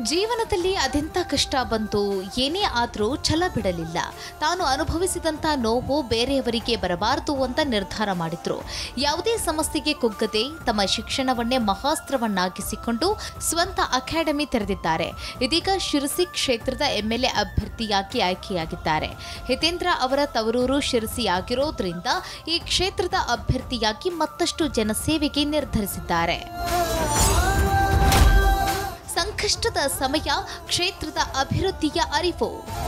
ಜೀವನದಲ್ಲಿ ಅದೆಂಥ ಕಷ್ಟ ಬಂತು ಏನೇ ಆದರೂ ಛಲ ಬಿಡಲಿಲ್ಲ ತಾನು ಅನುಭವಿಸಿದಂಥ ನೋವು ಬೇರೆಯವರಿಗೆ ಬರಬಾರದು ಅಂತ ನಿರ್ಧಾರ ಮಾಡಿದ್ರು ಯಾವುದೇ ಸಮಸ್ಯೆಗೆ ಕುಗ್ಗದೆ ತಮ್ಮ ಶಿಕ್ಷಣವನ್ನೇ ಮಹಾಸ್ತ್ರವನ್ನಾಗಿಸಿಕೊಂಡು ಸ್ವಂತ ಅಕಾಡೆಮಿ ತೆರೆದಿದ್ದಾರೆ ಇದೀಗ ಶಿರಸಿ ಕ್ಷೇತ್ರದ ಎಂಎಲ್ಎ ಅಭ್ಯರ್ಥಿಯಾಗಿ ಆಯ್ಕೆಯಾಗಿದ್ದಾರೆ ಹಿತೇಂದ್ರ ಅವರ ತವರೂರು ಶಿರಸಿಯಾಗಿರೋದ್ರಿಂದ ಈ ಕ್ಷೇತ್ರದ ಅಭ್ಯರ್ಥಿಯಾಗಿ ಮತ್ತಷ್ಟು ಜನಸೇವೆಗೆ ನಿರ್ಧರಿಸಿದ್ದಾರೆ ಸಂಕಷ್ಟದ ಸಮಯ ಕ್ಷೇತ್ರದ ಅಭಿವೃದ್ಧಿಯ ಅರಿವು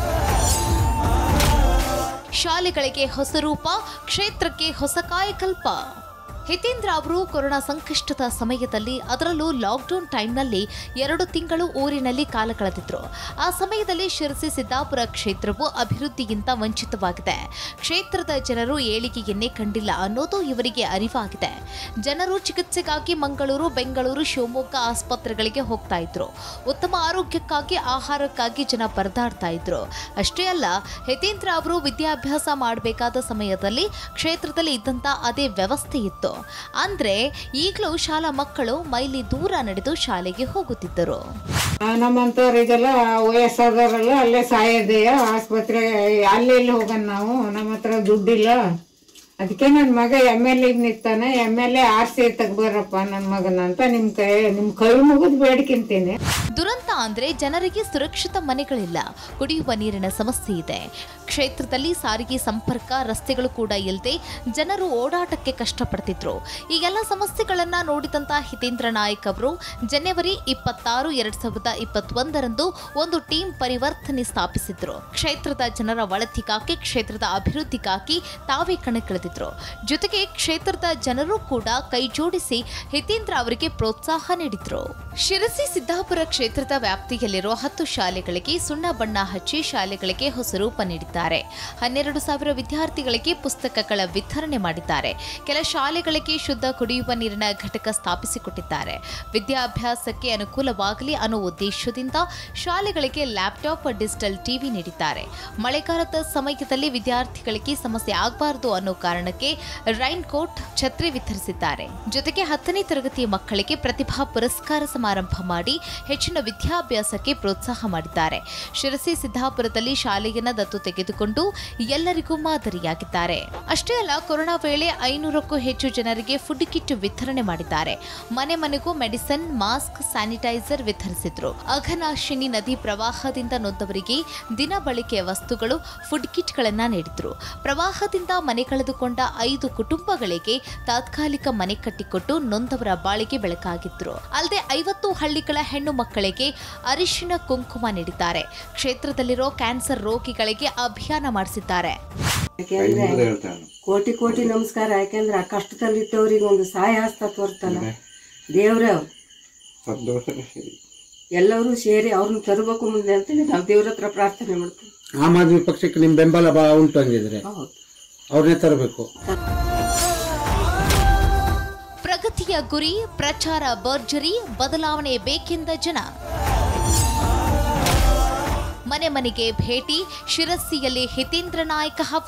ಶಾಲೆಗಳಿಗೆ ಹೊಸ ರೂಪ ಕ್ಷೇತ್ರಕ್ಕೆ ಹೊಸ ಕಾಯಕಲ್ಪ ಹಿತೇಂದ್ರ ಅವರು ಕೊರೋನಾ ಸಂಕಷ್ಟದ ಸಮಯದಲ್ಲಿ ಅದರಲ್ಲೂ ಲಾಕ್ಡೌನ್ ಟೈಮ್ನಲ್ಲಿ ಎರಡು ತಿಂಗಳು ಊರಿನಲ್ಲಿ ಕಾಲ ಕಳೆದಿದ್ರು ಆ ಸಮಯದಲ್ಲಿ ಶಿರಸಿ ಸಿದ್ದಾಪುರ ಕ್ಷೇತ್ರವು ಅಭಿವೃದ್ಧಿಗಿಂತ ವಂಚಿತವಾಗಿದೆ ಕ್ಷೇತ್ರದ ಜನರು ಏಳಿಗೆಯನ್ನೇ ಕಂಡಿಲ್ಲ ಅನ್ನೋದು ಇವರಿಗೆ ಅರಿವಾಗಿದೆ ಜನರು ಚಿಕಿತ್ಸೆಗಾಗಿ ಮಂಗಳೂರು ಬೆಂಗಳೂರು ಶಿವಮೊಗ್ಗ ಆಸ್ಪತ್ರೆಗಳಿಗೆ ಹೋಗ್ತಾ ಇದ್ರು ಉತ್ತಮ ಆರೋಗ್ಯಕ್ಕಾಗಿ ಆಹಾರಕ್ಕಾಗಿ ಜನ ಪರದಾಡ್ತಾ ಇದ್ರು ಅಷ್ಟೇ ಅಲ್ಲ ಹಿತೇಂದ್ರ ಅವರು ವಿದ್ಯಾಭ್ಯಾಸ ಮಾಡಬೇಕಾದ ಸಮಯದಲ್ಲಿ ಕ್ಷೇತ್ರದಲ್ಲಿ ಇದ್ದಂತ ಅದೇ ವ್ಯವಸ್ಥೆ ಇತ್ತು ಅಂದ್ರೆ ಈಗಲೂ ಶಾಲಾ ಮಕ್ಕಳು ಮೈಲಿ ದೂರ ನಡೆದು ಶಾಲೆಗೆ ಹೋಗುತ್ತಿದ್ದರು ಆ, ನಮ್ಮಂಥವ್ರಿಗೆಲ್ಲ ವಯಸ್ಸಾದವರೆಲ್ಲ ಅಲ್ಲೇ ಸಾಯೋದೆಯ ಆಸ್ಪತ್ರೆ ಅಲ್ಲಿ ಇಲ್ಲಿ ಹೋಗೋಣ ನಾವು ನಮ್ಮ ಹತ್ರ ದುಡ್ಡಿಲ್ಲ ಅದಕ್ಕೆ ನನ್ನ ಮಗ ಎಮ್ ಎಲ್ ಎಗ್ ನಿಂತಾನೆ M L A R C ತೆಗ್ಬರಪ್ಪ ನನ್ನ ಮಗನ ಅಂತ ನಿಮ್ಮ ಕೈ ನಿಮ್ಮ ಕೈ ಮುಗಿದು ಬೇಡ್ಕಿಂತೀನಿ ದುರಂತ ಅಂದ್ರೆ ಜನರಿಗೆ ಸುರಕ್ಷಿತ ಮನೆಗಳಿಲ್ಲ ಕುಡಿಯುವ ನೀರಿನ ಸಮಸ್ಯೆ ಇದೆ ಕ್ಷೇತ್ರದಲ್ಲಿ ಸಾರಿಗೆ ಸಂಪರ್ಕ ರಸ್ತೆಗಳು ಕೂಡ ಇಲ್ಲದೆ ಜನರು ಓಡಾಟಕ್ಕೆ ಕಷ್ಟಪಡ್ತಿದ್ರು ಈ ಎಲ್ಲ ಸಮಸ್ಯೆಗಳನ್ನ ನೋಡಿದಂತ ಹಿತೇಂದ್ರ ನಾಯಕ್ ಅವರು ಜನವರಿ ಇಪ್ಪತ್ತಾರು ಎರಡ್ ಸಾವಿರದ ಇಪ್ಪತ್ತೊಂದರಂದು ಒಂದು ಟೀಮ್ ಪರಿವರ್ತನೆ ಸ್ಥಾಪಿಸಿದ್ರು ಕ್ಷೇತ್ರದ ಜನರ ಒಳತಿಗಾಗಿ ಕ್ಷೇತ್ರದ ಅಭಿವೃದ್ಧಿಗಾಗಿ ತಾವೇ ಕಣಕ್ಕಿಳಿದಿದ್ರು ಜೊತೆಗೆ ಕ್ಷೇತ್ರದ ಜನರು ಕೂಡ ಕೈ ಜೋಡಿಸಿ ಹಿತೇಂದ್ರ ಅವರಿಗೆ ಪ್ರೋತ್ಸಾಹ ನೀಡಿದ್ರು ಶಿರಸಿ ಸಿದ್ದಾಪುರ ಕ್ಷೇತ್ರದ ವ್ಯಾಪ್ತಿಯಲ್ಲಿರುವ ಹತ್ತು ಶಾಲೆಗಳಿಗೆ ಸುಣ್ಣ ಬಣ್ಣ ಹಚ್ಚಿ ಶಾಲೆಗಳಿಗೆ ಹೊಸ ರೂಪ ನೀಡಿದ್ದಾರೆ ಹನ್ನೆರಡು ಸಾವಿರ ವಿದ್ಯಾರ್ಥಿಗಳಿಗೆ ಪುಸ್ತಕಗಳ ವಿತರಣೆ ಮಾಡಿದ್ದಾರೆ ಕೆಲ ಶಾಲೆಗಳಿಗೆ ಶುದ್ಧ ಕುಡಿಯುವ ನೀರಿನ ಘಟಕ ಸ್ಥಾಪಿಸಿಕೊಟ್ಟಿದ್ದಾರೆ ವಿದ್ಯಾಭ್ಯಾಸಕ್ಕೆ ಅನುಕೂಲವಾಗಲಿ ಅನ್ನೋ ಉದ್ದೇಶದಿಂದ ಶಾಲೆಗಳಿಗೆ ಲ್ಯಾಪ್ಟಾಪ್ ಡಿಜಿಟಲ್ ಟಿವಿ ನೀಡಿದ್ದಾರೆ ಮಳೆಗಾಲದ ಸಮಯದಲ್ಲಿ ವಿದ್ಯಾರ್ಥಿಗಳಿಗೆ ಸಮಸ್ಯೆ ಆಗಬಾರದು ಅನ್ನೋ ಕಾರಣಕ್ಕೆ ರೈನ್ ಕೋಟ್ ಛತ್ರಿ ವಿತರಿಸಿದ್ದಾರೆ ಜೊತೆಗೆ ಹತ್ತನೇ ತರಗತಿಯ ಮಕ್ಕಳಿಗೆ ಪ್ರತಿಭಾ ಪುರಸ್ಕಾರ ಸಮಾರಂಭ ಮಾಡಿ ಹೆಚ್ಚಿನ ವಿದ್ಯಾಭ್ಯಾಸಕ್ಕೆ ಪ್ರೋತ್ಸಾಹ ಮಾಡಿದ್ದಾರೆ ಶಿರಸಿ ಸಿದ್ದಾಪುರದಲ್ಲಿ ಶಾಲೆಯನ್ನ ದತ್ತು ತೆಗೆದುಕೊಂಡು ಎಲ್ಲರಿಗೂ ಮಾದರಿಯಾಗಿದ್ದಾರೆ ಅಷ್ಟೇ ಅಲ್ಲ ಕೊರೋನಾ ವೇಳೆ ಐನೂರಕ್ಕೂ ಹೆಚ್ಚು ಜನರಿಗೆ ಫುಡ್ ಕಿಟ್ ವಿತರಣೆ ಮಾಡಿದ್ದಾರೆ ಮನೆ ಮನೆಗೂ ಮೆಡಿಸಿನ್ ಮಾಸ್ಕ್ ಸ್ಯಾನಿಟೈಸರ್ ವಿತರಿಸಿದ್ರು ಅಘನಾಶಿನಿ ನದಿ ಪ್ರವಾಹದಿಂದ ನೊಂದವರಿಗೆ ದಿನ ಬಳಕೆಯ ವಸ್ತುಗಳು ಫುಡ್ ಕಿಟ್ಗಳನ್ನ ನೀಡಿದ್ರು ಪ್ರವಾಹದಿಂದ ಮನೆ ಕಳೆದುಕೊಂಡ ಐದು ಕುಟುಂಬಗಳಿಗೆ ತಾತ್ಕಾಲಿಕ ಮನೆ ಕಟ್ಟಿಕೊಟ್ಟು ನೊಂದವರ ಬಾಳಿಗೆ ಬೆಳಕಾಗಿದ್ರು ಅಲ್ಲದೆ ಐವತ್ತು ಹಳ್ಳಿಗಳ ಹೆಣ್ಣು ಮಕ್ಕಳಿಗೆ ಅರಿಶಿನ ಕುಂಕುಮ ನೀಡಿದ್ದಾರೆ ಕ್ಷೇತ್ರದಲ್ಲಿರೋ ಕ್ಯಾನ್ಸರ್ ರೋಗಿಗಳಿಗೆ ಅಭಿಯಾನ ಮಾಡಿಸಿದ್ದಾರೆ ಯಾಕೆಂದ್ರೆ ಕೋಟಿ ಕೋಟಿ ನಮಸ್ಕಾರ ಯಾಕೆಂದ್ರೆ ಆ ಕಷ್ಟದಲ್ಲಿದ್ದವ್ರಿಗೆ ಒಂದು ಸಹಾಯ ಹಸ್ತ ತೋರ್ತಲ್ಲ ದೇವ್ರ ಸಂತೋಷನೇ ಸರಿ ಎಲ್ಲರೂ ಸೇರಿ ಅವ್ರನ್ನ ತರಬೇಕು ಮುಂದೆ ಅಂತೇಳಿ ನಾವು ದೇವ್ರ ಹತ್ರ ಪ್ರಾರ್ಥನೆ ಮಾಡ್ತೀವಿ ಆಮ್ ಆದ್ಮಿ ಪಕ್ಷಕ್ಕೆ ನಿಮ್ ಬೆಂಬಲ ಬಾ ಉಂಟು ಹಂಗಿದ್ರೆ ಹೌದು ಅವ್ರನ್ನೇ ತರಬೇಕು ಪ್ರಗತಿಯ ಗುರಿ ಪ್ರಚಾರ ಭರ್ಜರಿ ಬದಲಾವಣೆ ಬೇಕೆಂದ ಜನ ಮನೆ ಮನೆಗೆ ಭೇಟಿ ಶಿರಸಿಯಲ್ಲಿ ಹಿತೇಂದ್ರ ನಾಯಕ ಹವ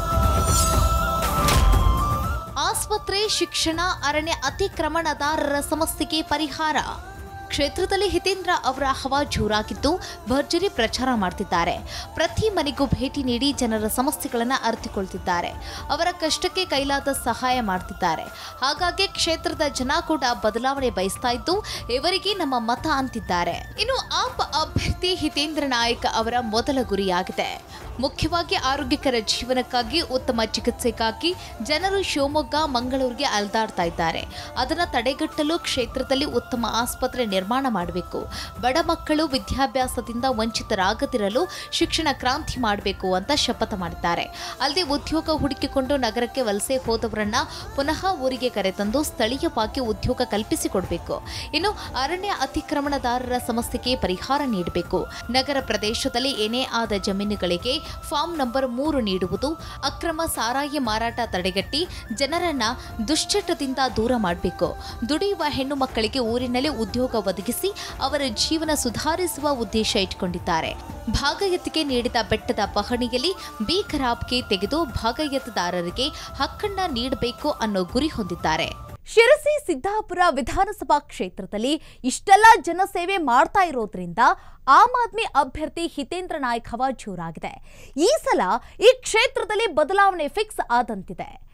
ಆಸ್ಪತ್ರೆ ಶಿಕ್ಷಣ ಅರಣ್ಯ ಅತಿಕ್ರಮಣದಾರರ ಸಮಸ್ಯೆಗೆ ಪರಿಹಾರ ಕ್ಷೇತ್ರದಲ್ಲಿ ಹಿತೇಂದ್ರ ಅವರ ಹವಾ ಜೋರಾಗಿದ್ದು ಭರ್ಜರಿ ಪ್ರಚಾರ ಮಾಡ್ತಿದ್ದಾರೆ ಪ್ರತಿ ಮನೆಗೂ ಭೇಟಿ ನೀಡಿ ಜನರ ಸಮಸ್ಯೆಗಳನ್ನು ಅರಿತುಕೊಳ್ತಿದ್ದಾರೆ ಅವರ ಕಷ್ಟಕ್ಕೆ ಕೈಲಾದ ಸಹಾಯ ಮಾಡ್ತಿದ್ದಾರೆ ಹಾಗಾಗಿ ಕ್ಷೇತ್ರದ ಜನ ಕೂಡ ಬದಲಾವಣೆ ಬಯಸ್ತಾ ಇದ್ದು ಇವರಿಗೆ ನಮ್ಮ ಮತ ಅಂತಿದ್ದಾರೆ ಇನ್ನು ಆಪ್ ಅಭ್ಯರ್ಥಿ ಹಿತೇಂದ್ರ ನಾಯಕ್ ಅವರ ಮೊದಲ ಗುರಿಯಾಗಿದೆ ಮುಖ್ಯವಾಗಿ ಆರೋಗ್ಯಕರ ಜೀವನಕ್ಕಾಗಿ ಉತ್ತಮ ಚಿಕಿತ್ಸೆಗಾಗಿ ಜನರು ಶಿವಮೊಗ್ಗ ಮಂಗಳೂರಿಗೆ ಅಲ್ದಾಡ್ತಾ ಇದ್ದಾರೆ ಅದನ್ನು ತಡೆಗಟ್ಟಲು ಕ್ಷೇತ್ರದಲ್ಲಿ ಉತ್ತಮ ಆಸ್ಪತ್ರೆ ನಿರ್ಮಾಣ ಮಾಡಬೇಕು ಬಡ ಮಕ್ಕಳು ವಿದ್ಯಾಭ್ಯಾಸದಿಂದ ವಂಚಿತರಾಗದಿರಲು ಶಿಕ್ಷಣ ಕ್ರಾಂತಿ ಮಾಡಬೇಕು ಅಂತ ಶಪಥ ಮಾಡಿದ್ದಾರೆ ಅಲ್ಲದೆ ಉದ್ಯೋಗ ಹುಡುಕಿಕೊಂಡು ನಗರಕ್ಕೆ ವಲಸೆ ಹೋದವರನ್ನ ಪುನಃ ಊರಿಗೆ ಕರೆತಂದು ಸ್ಥಳೀಯವಾಗಿ ಉದ್ಯೋಗ ಕಲ್ಪಿಸಿಕೊಡಬೇಕು ಇನ್ನು ಅರಣ್ಯ ಅತಿಕ್ರಮಣದಾರರ ಸಮಸ್ಯೆಗೆ ಪರಿಹಾರ ನೀಡಬೇಕು ನಗರ ಪ್ರದೇಶದಲ್ಲಿ ಏನೇ ಆದ ಜಮೀನುಗಳಿಗೆ ಫಾರ್ಮ್ ನಂಬರ್ ಮೂರು ನೀಡುವುದು ಅಕ್ರಮ ಸಾರಾಯಿ ಮಾರಾಟ ತಡೆಗಟ್ಟಿ ಜನರನ್ನ ದುಶ್ಚಟದಿಂದ ದೂರ ಮಾಡಬೇಕು ದುಡಿಯುವ ಹೆಣ್ಣು ಮಕ್ಕಳಿಗೆ ಊರಿನಲ್ಲಿ ಉದ್ಯೋಗ ಒದಗಿಸಿ ಅವರ ಜೀವನ ಸುಧಾರಿಸುವ ಉದ್ದೇಶ ಇಟ್ಕೊಂಡಿದ್ದಾರೆ ಭಾಗಯತಿಗೆ ನೀಡಿದ ಬೆಟ್ಟದ ಪಹಣಿಯಲ್ಲಿ ಬಿ ಖರಾಬ್ಗೆ ತೆಗೆದು ಭಾಗಯತದಾರರಿಗೆ ಹಕ್ಕನ್ನ ನೀಡಬೇಕು ಅನ್ನೋ ಗುರಿ ಹೊಂದಿದ್ದಾರೆ ಶಿರಸಿ ಸಿದ್ದಾಪುರ ವಿಧಾನಸಭಾ ಕ್ಷೇತ್ರದಲ್ಲಿ ಇಷ್ಟೆಲ್ಲ ಜನಸೇವೆ ಮಾಡ್ತಾ ಇರೋದ್ರಿಂದ ಆಮ್ ಆದ್ಮಿ ಅಭ್ಯರ್ಥಿ ಹಿತೇಂದ್ರ ನಾಯ್ಕ್ ಹವಾ ಜೋರಾಗಿದೆ ಈ ಸಲ ಈ ಕ್ಷೇತ್ರದಲ್ಲಿ ಬದಲಾವಣೆ ಫಿಕ್ಸ್ ಆದಂತಿದೆ